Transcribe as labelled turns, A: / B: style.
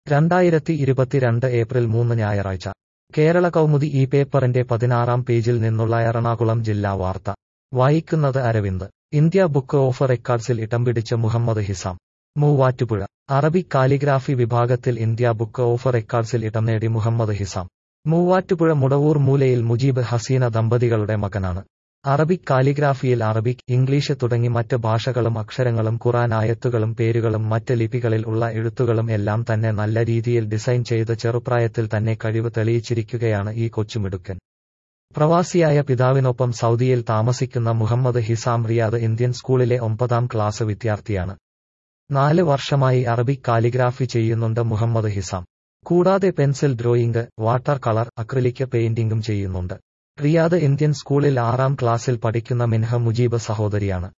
A: രണ്ടായിരത്തി ഇരുപത്തിരണ്ട് ഏപ്രിൽ മൂന്ന് ഞായറാഴ്ച കേരള കൗമുദി ഈ പേപ്പറിന്റെ പതിനാറാം പേജിൽ നിന്നുള്ള എറണാകുളം ജില്ലാ വാർത്ത വായിക്കുന്നത് അരവിന്ദ് ഇന്ത്യ ബുക്ക് ഓഫ് റെക്കോർഡ്സിൽ ഇടം പിടിച്ച മുഹമ്മദ് ഹിസാം മൂവാറ്റുപുഴ അറബിക് കാലിഗ്രാഫി വിഭാഗത്തിൽ ഇന്ത്യ ബുക്ക് ഓഫ് റെക്കോർഡ്സിൽ ഇടം നേടി മുഹമ്മദ് ഹിസാം മൂവാറ്റുപുഴ മുടവൂർ മൂലയിൽ മുജീബ് ഹസീന ദമ്പതികളുടെ മകനാണ് അറബിക് കാലിഗ്രാഫിയിൽ അറബിക് ഇംഗ്ലീഷ് തുടങ്ങി മറ്റ് ഭാഷകളും അക്ഷരങ്ങളും ഖുറാൻ ആയത്തുകളും പേരുകളും മറ്റ് ലിപികളിൽ ഉള്ള എഴുത്തുകളും എല്ലാം തന്നെ നല്ല രീതിയിൽ ഡിസൈൻ ചെയ്ത് ചെറുപ്രായത്തിൽ തന്നെ കഴിവ് തെളിയിച്ചിരിക്കുകയാണ് ഈ കൊച്ചുമിടുക്കൻ പ്രവാസിയായ പിതാവിനൊപ്പം സൗദിയിൽ താമസിക്കുന്ന മുഹമ്മദ് ഹിസാം റിയാദ് ഇന്ത്യൻ സ്കൂളിലെ ഒമ്പതാം ക്ലാസ് വിദ്യാർത്ഥിയാണ് നാല് വർഷമായി അറബിക് കാലിഗ്രാഫി ചെയ്യുന്നുണ്ട് മുഹമ്മദ് ഹിസാം കൂടാതെ pencil drawing water colour acrylic പെയിന്റിംഗും ചെയ്യുന്നുണ്ട് റിയാദ് ഇന്ത്യൻ സ്കൂളിൽ ആറാം ക്ലാസ്സിൽ പഠിക്കുന്ന മിൻഹ മുജീബ് സഹോദരിയാണ്